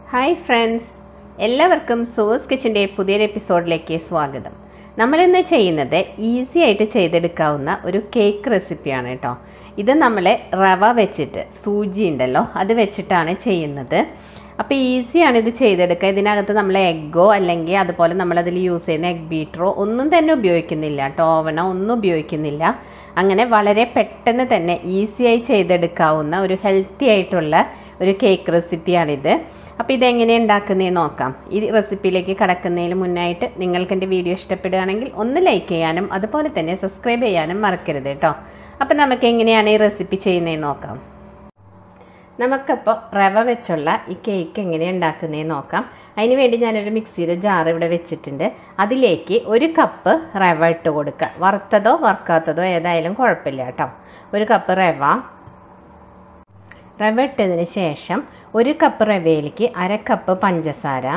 hi friends എല്ലാവർക്കും sauce കിച്ചൻ്റെ പുതിയൊരു എപ്പിസോഡിലേക്ക് സ്വാഗതം നമ്മളിന്ന് ചെയ്യുന്നത് ഈസി ആയിട്ട് ചെയ്തെടുക്കാവുന്ന ഒരു കേക്ക് റെസിപ്പിയാണ് കേട്ടോ ഇത് നമ്മൾ റവ വെച്ചിട്ട് സൂചി ഉണ്ടല്ലോ അത് വെച്ചിട്ടാണ് ചെയ്യുന്നത് അപ്പോൾ ഈസിയാണ് ഇത് ചെയ്തെടുക്കുക ഇതിനകത്ത് നമ്മൾ എഗ്ഗോ അല്ലെങ്കിൽ അതുപോലെ നമ്മളതിൽ യൂസ് ചെയ്യുന്ന എഗ് ബീറ്ററോ ഒന്നും തന്നെ ഉപയോഗിക്കുന്നില്ല കേട്ടോ ഓവനോ ഒന്നും ഉപയോഗിക്കുന്നില്ല അങ്ങനെ വളരെ പെട്ടെന്ന് തന്നെ ഈസിയായി ചെയ്തെടുക്കാവുന്ന ഒരു ഹെൽത്തി ആയിട്ടുള്ള ഒരു കേക്ക് റെസിപ്പിയാണിത് അപ്പോൾ ഇതെങ്ങനെ ഉണ്ടാക്കുന്നതെന്ന് നോക്കാം ഈ റെസിപ്പിയിലേക്ക് കടക്കുന്നതിന് മുന്നായിട്ട് നിങ്ങൾക്ക് എൻ്റെ വീഡിയോ ഇഷ്ടപ്പെടുകയാണെങ്കിൽ ഒന്ന് ലൈക്ക് ചെയ്യാനും അതുപോലെ തന്നെ സബ്സ്ക്രൈബ് ചെയ്യാനും മറക്കരുത് കേട്ടോ അപ്പോൾ നമുക്ക് എങ്ങനെയാണ് ഈ റെസിപ്പി ചെയ്യുന്നതെന്ന് നോക്കാം നമുക്കപ്പോൾ റവ വെച്ചുള്ള ഈ കേക്ക് എങ്ങനെ ഉണ്ടാക്കുന്നതെന്ന് നോക്കാം അതിന് വേണ്ടി ഞാനൊരു മിക്സിയുടെ ജാർ ഇവിടെ വെച്ചിട്ടുണ്ട് അതിലേക്ക് ഒരു കപ്പ് റവ ഇട്ട് കൊടുക്കുക വറുത്തതോ വറുക്കാത്തതോ ഏതായാലും കുഴപ്പമില്ല കേട്ടോ ഒരു കപ്പ് റവ റവ ഇട്ടതിന് ശേഷം ഒരു കപ്പ് റവയിലേക്ക് അര കപ്പ് പഞ്ചസാര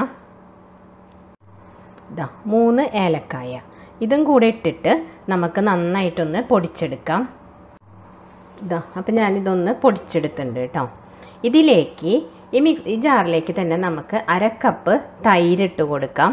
ഇതാ മൂന്ന് ഏലക്കായ ഇതും കൂടെ ഇട്ടിട്ട് നമുക്ക് നന്നായിട്ടൊന്ന് പൊടിച്ചെടുക്കാം ഇതാ അപ്പം ഞാനിതൊന്ന് പൊടിച്ചെടുത്തിട്ടുണ്ട് കേട്ടോ ഇതിലേക്ക് ഈ മിക്സ് ഈ ജാറിലേക്ക് തന്നെ നമുക്ക് അര കപ്പ് തൈര് ഇട്ട് കൊടുക്കാം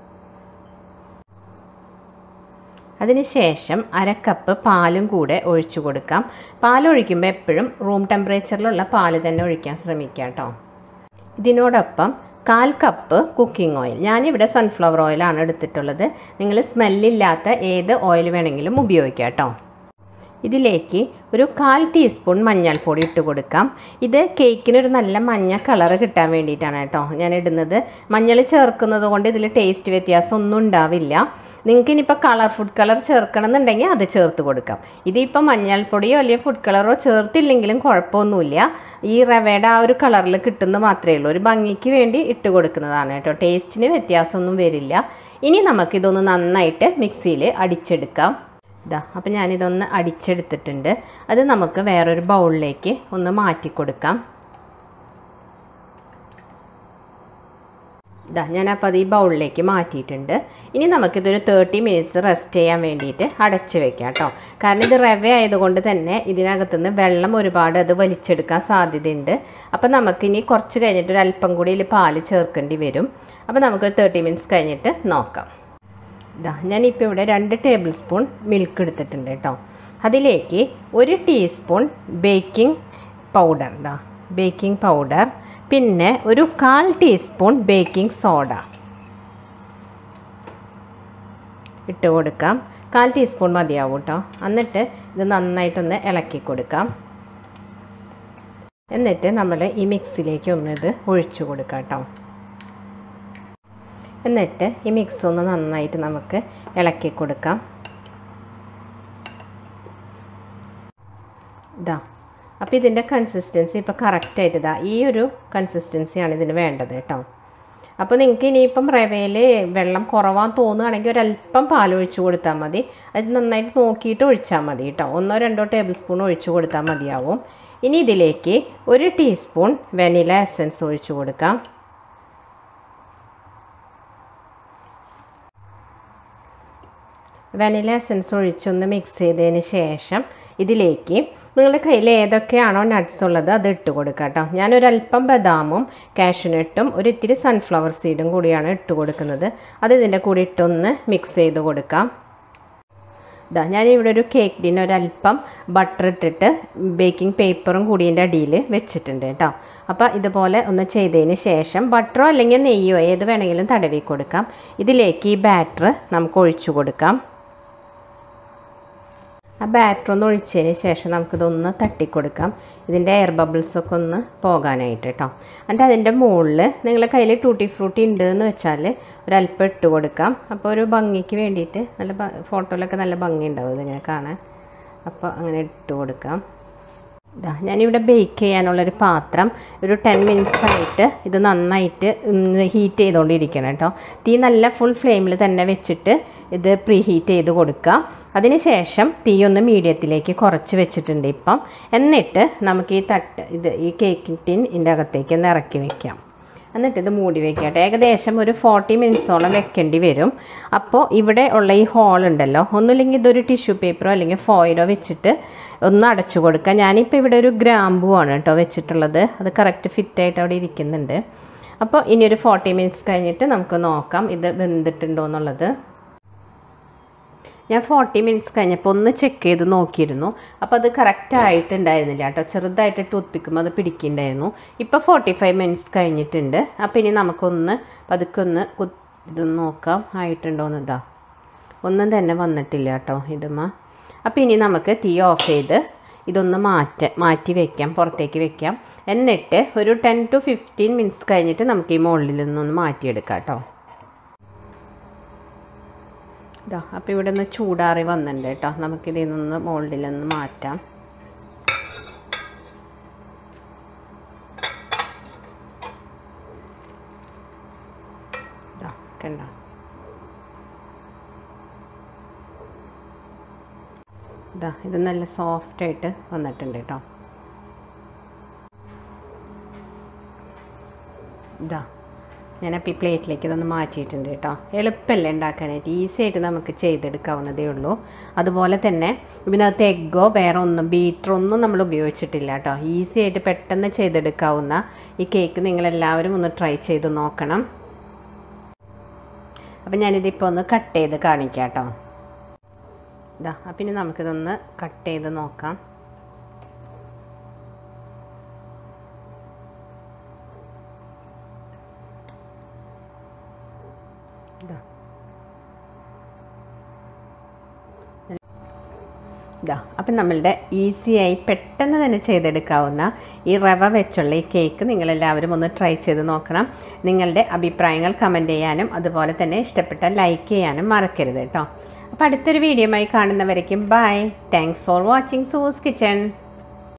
അതിനുശേഷം അര കപ്പ് പാലും കൂടെ ഒഴിച്ചു കൊടുക്കാം പാൽ ഒഴിക്കുമ്പോൾ എപ്പോഴും റൂം ടെമ്പറേച്ചറിലുള്ള പാല് തന്നെ ഒഴിക്കാൻ ശ്രമിക്കുക കേട്ടോ ഇതിനോടൊപ്പം കാൽ കപ്പ് കുക്കിംഗ് ഓയിൽ ഞാനിവിടെ സൺഫ്ലവർ ഓയിലാണ് എടുത്തിട്ടുള്ളത് നിങ്ങൾ സ്മെല്ലില്ലാത്ത ഏത് ഓയിൽ വേണമെങ്കിലും ഉപയോഗിക്കാം കേട്ടോ ഇതിലേക്ക് ഒരു കാൽ ടീസ്പൂൺ മഞ്ഞൾപ്പൊടി ഇട്ട് കൊടുക്കാം ഇത് കേക്കിനൊരു നല്ല മഞ്ഞ കളർ കിട്ടാൻ വേണ്ടിയിട്ടാണ് കേട്ടോ ഞാൻ ഇടുന്നത് മഞ്ഞൾ ചേർക്കുന്നത് കൊണ്ട് ഇതിൽ ടേസ്റ്റ് വ്യത്യാസം ഒന്നും ഉണ്ടാവില്ല നിങ്ങൾക്ക് ഇനിയിപ്പോൾ കളർ ഫുഡ് കളർ ചേർക്കണം എന്നുണ്ടെങ്കിൽ അത് ചേർത്ത് കൊടുക്കാം ഇതിപ്പോൾ മഞ്ഞൾപ്പൊടിയോ അല്ലെങ്കിൽ ഫുഡ് കളറോ ചേർത്തില്ലെങ്കിലും കുഴപ്പമൊന്നുമില്ല ഈ റവയുടെ ആ ഒരു കളറിൽ കിട്ടുന്നത് മാത്രമേ ഉള്ളൂ ഒരു ഭംഗിക്ക് വേണ്ടി ഇട്ട് കൊടുക്കുന്നതാണ് കേട്ടോ ടേസ്റ്റിന് വ്യത്യാസമൊന്നും വരില്ല ഇനി നമുക്കിതൊന്ന് നന്നായിട്ട് മിക്സിയിൽ അടിച്ചെടുക്കാം ഇതാ അപ്പം ഞാനിതൊന്ന് അടിച്ചെടുത്തിട്ടുണ്ട് അത് നമുക്ക് വേറൊരു ബൗളിലേക്ക് ഒന്ന് മാറ്റി കൊടുക്കാം ഇതാ ഞാനപ്പോൾ അത് ഈ ബൗളിലേക്ക് മാറ്റിയിട്ടുണ്ട് ഇനി നമുക്കിതൊരു തേർട്ടി മിനിറ്റ്സ് റെസ്റ്റ് ചെയ്യാൻ വേണ്ടിയിട്ട് അടച്ച് വെക്കാം കേട്ടോ കാരണം ഇത് റവ ആയതുകൊണ്ട് തന്നെ ഇതിനകത്തുനിന്ന് വെള്ളം ഒരുപാട് അത് വലിച്ചെടുക്കാൻ സാധ്യതയുണ്ട് അപ്പോൾ നമുക്കിനി കുറച്ച് കഴിഞ്ഞിട്ട് ഒരു അല്പം കൂടി ഇതിൽ പാല് ചേർക്കേണ്ടി വരും അപ്പോൾ നമുക്ക് തേർട്ടി മിനിറ്റ്സ് കഴിഞ്ഞിട്ട് നോക്കാം ഇതാ ഞാനിപ്പോൾ ഇവിടെ രണ്ട് ടേബിൾ സ്പൂൺ മിൽക്ക് എടുത്തിട്ടുണ്ട് കേട്ടോ അതിലേക്ക് ഒരു ടീസ്പൂൺ ബേക്കിംഗ് പൗഡർ ഇതാ ബേക്കിംഗ് പൗഡർ പിന്നെ ഒരു കാൽ ടീസ്പൂൺ ബേക്കിംഗ് സോഡ ഇട്ട് കൊടുക്കാം കാൽ ടീസ്പൂൺ മതിയാവും കേട്ടോ എന്നിട്ട് ഇത് നന്നായിട്ടൊന്ന് ഇളക്കി കൊടുക്കാം എന്നിട്ട് നമ്മൾ ഈ മിക്സിലേക്ക് ഒന്ന് ഇത് ഒഴിച്ചു കൊടുക്കാം കേട്ടോ എന്നിട്ട് ഈ മിക്സ് ഒന്ന് നന്നായിട്ട് നമുക്ക് ഇളക്കി കൊടുക്കാം ഇതാ അപ്പോൾ ഇതിൻ്റെ കൺസിസ്റ്റൻസി ഇപ്പോൾ കറക്റ്റായിട്ട് ഇതാ ഈ ഒരു കൺസിസ്റ്റൻസിയാണ് ഇതിന് വേണ്ടത് കേട്ടോ അപ്പോൾ നിങ്ങൾക്ക് ഇനിയിപ്പം റവയിൽ വെള്ളം കുറവാൻ തോന്നുകയാണെങ്കിൽ ഒരല്പം പാൽ ഒഴിച്ച് കൊടുത്താൽ മതി അത് നന്നായിട്ട് നോക്കിയിട്ട് ഒഴിച്ചാൽ മതി കേട്ടോ ഒന്നോ രണ്ടോ ടേബിൾ സ്പൂൺ ഒഴിച്ച് കൊടുത്താൽ മതിയാവും ഇനി ഇതിലേക്ക് ഒരു ടീസ്പൂൺ വെനില എസൻസ് ഒഴിച്ച് കൊടുക്കാം വെനില എസൻസ് ഒഴിച്ചൊന്ന് മിക്സ് ചെയ്തതിന് ശേഷം ഇതിലേക്ക് നിങ്ങളുടെ കയ്യിൽ ഏതൊക്കെയാണോ നട്ട്സ് ഉള്ളത് അത് ഇട്ട് കൊടുക്കുക കേട്ടോ ഞാനൊരല്പം ബദാമും കാഷ്യൂനട്ടും ഒരു ഇത്തിരി സൺഫ്ലവർ സീഡും കൂടിയാണ് ഇട്ട് കൊടുക്കുന്നത് അത് ഇതിൻ്റെ കൂടെ ഇട്ടൊന്ന് മിക്സ് ചെയ്ത് കൊടുക്കാം ഇതാ ഞാനിവിടെ ഒരു കേക്ക് ടിന് ഒരല്പം ബട്ടർ ഇട്ടിട്ട് ബേക്കിംഗ് പേപ്പറും കൂടി ഇതിൻ്റെ അടിയിൽ വെച്ചിട്ടുണ്ട് കേട്ടോ അപ്പോൾ ഇതുപോലെ ഒന്ന് ചെയ്തതിന് ശേഷം ബട്ടറോ അല്ലെങ്കിൽ നെയ്യോ ഏത് വേണമെങ്കിലും തടവി കൊടുക്കാം ഇതിലേക്ക് ഈ ബാറ്റർ നമുക്ക് ഒഴിച്ചു കൊടുക്കാം ആ ബാറ്റർ ഒന്ന് ഒഴിച്ചതിന് ശേഷം നമുക്കിതൊന്ന് തട്ടിക്കൊടുക്കാം ഇതിൻ്റെ എയർ ബബിൾസൊക്കെ ഒന്ന് പോകാനായിട്ട് കേട്ടോ എന്നിട്ട് അതിൻ്റെ മുകളിൽ നിങ്ങളുടെ കയ്യിൽ ടൂട്ടി ഫ്രൂട്ടി ഉണ്ട് എന്ന് വെച്ചാൽ ഒരല്പം ഇട്ട് കൊടുക്കാം അപ്പോൾ ഒരു ഭംഗിക്ക് വേണ്ടിയിട്ട് നല്ല ഫോട്ടോയിലൊക്കെ നല്ല ഭംഗി ഉണ്ടാവും ഇതിങ്ങനെ കാണാൻ അപ്പോൾ അങ്ങനെ ഇട്ട് കൊടുക്കാം ഇതാ ഞാനിവിടെ ബേക്ക് ചെയ്യാനുള്ളൊരു പാത്രം ഒരു ടെൻ മിനിറ്റ്സ് ആയിട്ട് ഇത് നന്നായിട്ട് ഹീറ്റ് ചെയ്തുകൊണ്ടിരിക്കണം കേട്ടോ തീ നല്ല ഫുൾ ഫ്ലെയിമിൽ തന്നെ വെച്ചിട്ട് ഇത് പ്രീ ഹീറ്റ് ചെയ്ത് കൊടുക്കുക അതിനുശേഷം തീ ഒന്ന് മീഡിയത്തിലേക്ക് കുറച്ച് വെച്ചിട്ടുണ്ട് ഇപ്പം എന്നിട്ട് നമുക്ക് ഈ തട്ട് ഇത് ഈ കേക്ക് ടിൻ ഇതിൻ്റെ അകത്തേക്ക് ഒന്ന് ഇറക്കി വെക്കാം എന്നിട്ട് ഇത് മൂടി വെക്കട്ടെ ഏകദേശം ഒരു ഫോർട്ടി മിനിറ്റ്സോളം വെക്കേണ്ടി വരും അപ്പോൾ ഇവിടെ ഉള്ള ഈ ഹോൾ ഉണ്ടല്ലോ ഒന്നുമില്ലെങ്കിൽ ഇതൊരു ടിഷ്യൂ പേപ്പറോ അല്ലെങ്കിൽ ഫോയിലോ വെച്ചിട്ട് ഒന്ന് അടച്ചു കൊടുക്കുക ഞാനിപ്പോൾ ഇവിടെ ഒരു ഗ്രാമ്പുവാണ് കേട്ടോ വെച്ചിട്ടുള്ളത് അത് കറക്റ്റ് ഫിറ്റായിട്ട് അവിടെ ഇരിക്കുന്നുണ്ട് അപ്പോൾ ഇനി ഒരു ഫോർട്ടി മിനിറ്റ്സ് കഴിഞ്ഞിട്ട് നമുക്ക് നോക്കാം ഇത് വെന്തിട്ടുണ്ടോ എന്നുള്ളത് ഞാൻ ഫോർട്ടി മിനിറ്റ്സ് കഴിഞ്ഞപ്പോൾ ഒന്ന് ചെക്ക് ചെയ്ത് നോക്കിയിരുന്നു അപ്പോൾ അത് കറക്റ്റ് ആയിട്ടുണ്ടായിരുന്നില്ല കേട്ടോ ചെറുതായിട്ട് ടൂത്ത് പിക്കുമ്പോൾ അത് പിടിക്കുന്നുണ്ടായിരുന്നു ഇപ്പോൾ ഫോർട്ടി ഫൈവ് മിനിറ്റ്സ് കഴിഞ്ഞിട്ടുണ്ട് അപ്പോൾ ഇനി നമുക്കൊന്ന് പതുക്കെ ഒന്ന് കു ഇത് നോക്കാം ആയിട്ടുണ്ടോയെന്ന് ഇതാ ഒന്നും തന്നെ വന്നിട്ടില്ല കേട്ടോ ഇതുമ്മ അപ്പോൾ ഇനി നമുക്ക് തീ ഓഫ് ചെയ്ത് ഇതൊന്ന് മാറ്റ മാറ്റി വെക്കാം പുറത്തേക്ക് വെക്കാം എന്നിട്ട് ഒരു ടെൻ ടു ഫിഫ്റ്റീൻ മിനിറ്റ്സ് കഴിഞ്ഞിട്ട് നമുക്ക് ഈ മുകളിൽ നിന്നൊന്ന് മാറ്റിയെടുക്കാം കേട്ടോ ഇതാ അപ്പോൾ ഇവിടെ നിന്ന് ചൂടാറി വന്നിട്ടുണ്ട് കേട്ടോ നമുക്കിതിൽ നിന്ന് മോൾഡിൽ നിന്ന് മാറ്റാം ഇതാ കണ്ടോ ഇതാ ഇത് നല്ല സോഫ്റ്റ് ആയിട്ട് വന്നിട്ടുണ്ട് കേട്ടോ ഇതാ ഞാനപ്പോൾ ഈ പ്ലേറ്റിലേക്ക് ഇതൊന്ന് മാറ്റിയിട്ടുണ്ട് കേട്ടോ എളുപ്പമല്ലേ ഉണ്ടാക്കാനായിട്ട് ഈസി ആയിട്ട് നമുക്ക് ചെയ്തെടുക്കാവുന്നതേ ഉള്ളൂ അതുപോലെ തന്നെ ഇതിനകത്ത് എഗ്ഗോ വേറെ ഒന്നും ബീറ്റർ ഒന്നും നമ്മൾ ഉപയോഗിച്ചിട്ടില്ല കേട്ടോ ഈസി ആയിട്ട് പെട്ടെന്ന് ചെയ്തെടുക്കാവുന്ന ഈ കേക്ക് നിങ്ങളെല്ലാവരും ഒന്ന് ട്രൈ ചെയ്ത് നോക്കണം അപ്പം ഞാനിതിപ്പോൾ ഒന്ന് കട്ട് ചെയ്ത് കാണിക്കാം കേട്ടോ ഇതാ അപ്പം ഇനി നമുക്കിതൊന്ന് കട്ട് ചെയ്ത് നോക്കാം ഇതാ ഇതാ അപ്പം നമ്മളുടെ ഈസിയായി പെട്ടെന്ന് തന്നെ ചെയ്തെടുക്കാവുന്ന ഈ റവ വെച്ചുള്ള ഈ കേക്ക് നിങ്ങളെല്ലാവരും ഒന്ന് ട്രൈ ചെയ്ത് നോക്കണം നിങ്ങളുടെ അഭിപ്രായങ്ങൾ കമൻറ്റ് ചെയ്യാനും അതുപോലെ തന്നെ ഇഷ്ടപ്പെട്ടാൽ ലൈക്ക് ചെയ്യാനും മറക്കരുത് കേട്ടോ അപ്പോൾ അടുത്തൊരു വീഡിയോയുമായി കാണുന്നവരേക്കും bye thanks for watching Sue's kitchen